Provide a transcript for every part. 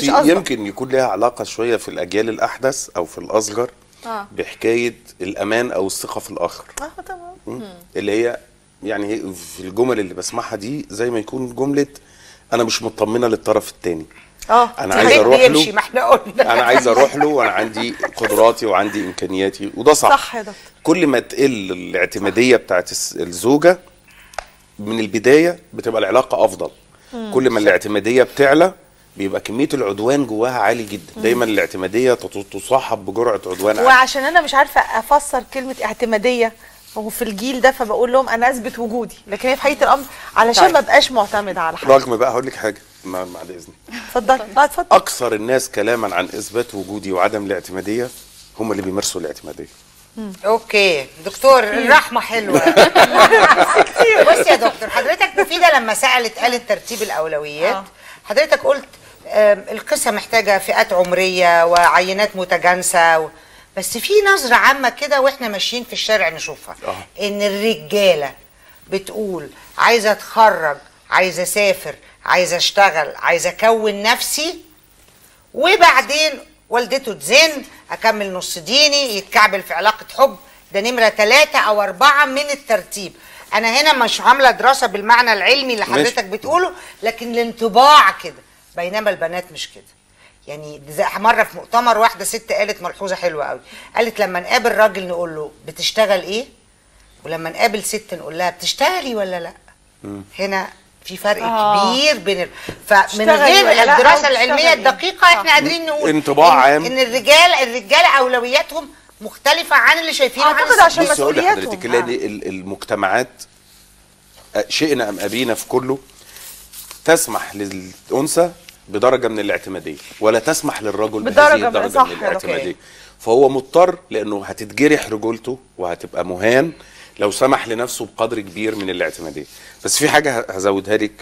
بصي قصدك. يمكن يكون لها علاقه شويه في الاجيال الاحدث او في الاصغر آه. بحكايه الامان او الثقه في الاخر اه طبعا مم. اللي هي يعني هي في الجمل اللي بسمعها دي زي ما يكون جمله انا مش مطمنه للطرف الثاني اه انا عايز اروح بيمشي له ما احنا قلنا انا عايز اروح له وانا عندي قدراتي وعندي امكانياتي وده صح صح يا دكتور كل ما تقل الاعتماديه بتاعت الس- الزوجه من البدايه بتبقى العلاقه افضل كل ما الاعتماديه بتعلى بيبقى كميه العدوان جواها عالي جدا دايما الاعتماديه تت- تصاحب بجرعه عدوان عالي وعشان انا مش عارفه افسر كلمه اعتماديه هو في الجيل ده فبقول لهم انا اثبت وجودي لكن هي في حقيقه الامر علشان طيب. ما بقاش معتمده على حد رغم بقى هقول لك حاجه ما بعد اذنك اتفضل لا اتفضل اكثر الناس كلاما عن اثبات وجودي وعدم الاعتماديه هم اللي بيمارسوا الاعتماديه اوكي دكتور الرحمه حلوه بص يا دكتور حضرتك مفيده لما سالت قالت ترتيب الاولويات آه. حضرتك قلت آم، القصه محتاجه فئات عمريه وعينات متجانسه و... بس في نظره عامه كده واحنا ماشيين في الشارع نشوفها آه. ان الرجاله بتقول عايزه اتخرج عايزه اسافر عايزه اشتغل عايزه اكون نفسي وبعدين والدته تزن اكمل نص ديني يتكعبل في علاقه حب ده نمره ثلاثة او اربعة من الترتيب انا هنا مش عامله دراسه بالمعنى العلمي اللي ماشي. حضرتك بتقوله لكن الانطباع كده بينما البنات مش كده يعني زي مره في مؤتمر واحده ست قالت ملحوظه حلوه قوي قالت لما نقابل راجل نقول له بتشتغل ايه ولما نقابل ست نقول لها بتشتغلي ولا لا هنا في فرق آه. كبير بين ال... فمن تشتغلي غير ولا لا، أو الدراسه تشتغلي العلميه إيه؟ الدقيقه احنا قادرين نقول انطباع إن عام. ان الرجال الرجاله اولوياتهم مختلفه عن اللي شايفينه عن أعتقد الست. عشان بص اقول مسؤولياتهم. لحضرتك اللي دي ال- المجتمعات آه، شئنا ام ابينا في كله تسمح للانثى بدرجه من الاعتماديه ولا تسمح للرجل بدرجة بهذه من- الدرجه صح من يا الاعتماديه أوكي. فهو مضطر لانه هتتجرح رجولته وهتبقى مهان لو سمح لنفسه بقدر كبير من الاعتماديه بس في حاجه ه- هزودها لك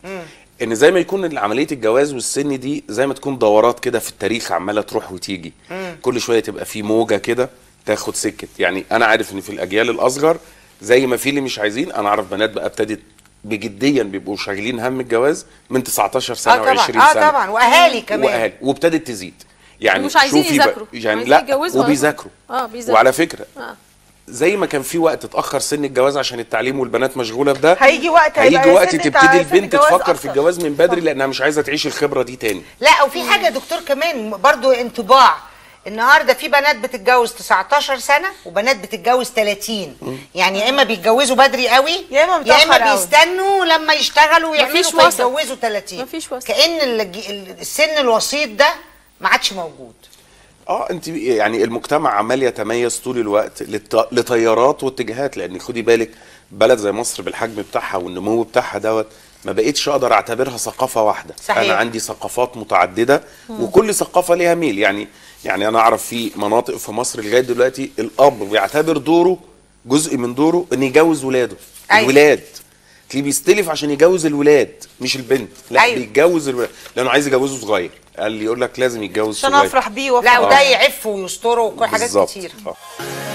ان زي ما يكون عمليه الجواز والسن دي زي ما تكون دورات كده في التاريخ عماله تروح وتيجي كل شويه تبقى في موجه كده تاخد سكه يعني انا عارف ان في الاجيال الاصغر زي ما في اللي مش عايزين انا اعرف بنات بقى ابتدت بجديا بيبقوا شايلين هم الجواز من 19 سنه اه طبعا و20 اه سنه طبعا واهالي كمان واهالي وابتدت تزيد يعني ومش عايزين شوفي بقى- يذاكروا. يعني عايزين لا يتجوزوا على وبيذاكروا طول. آه، بيذاكروا. وعلى فكره آه. زي ما كان في وقت اتاخر سن الجواز عشان التعليم والبنات مشغوله بده هيجي وقت هيجي هيبقى وقت سن تبتدي التع- سن البنت الجواز تفكر في أكتر. الجواز من بدري لانها مش عايزه تعيش الخبره دي تاني لا وفي حاجه دكتور كمان برضو انطباع النهارده في بنات بتتجوز 19 سنه وبنات بتتجوز 30 يعني يا اما بيتجوزوا بدري قوي يا إما يا متأخر اما قوي. بيستنوا لما يشتغلوا ويعملوا مفيش وسط. فيتجوزوا 30 مفيش وسط. كأن الج- ال- السن الوسيط ده ما عادش موجود اه انت يعني المجتمع عمال يتميز طول الوقت للت... لتيارات واتجاهات لان خدي بالك بلد زي مصر بالحجم بتاعها والنمو بتاعها دوت ما بقتش اقدر اعتبرها ثقافه واحده صحيح. انا عندي ثقافات متعدده وكل ثقافه ليها ميل يعني يعني انا اعرف في مناطق في مصر لغايه دلوقتي الاب بيعتبر دوره جزء من دوره ان يجوز ولاده أيوة. الولاد تلاقيه بيستلف عشان يجوز الولاد مش البنت لا أيوة. بيتجوز الولاد لانه عايز يجوزه صغير قال لي يقول لك لازم يتجوز عشان صغير افرح بيه لا وافرح وده يعف ويستره وكل حاجات بالظبط. كتير آه.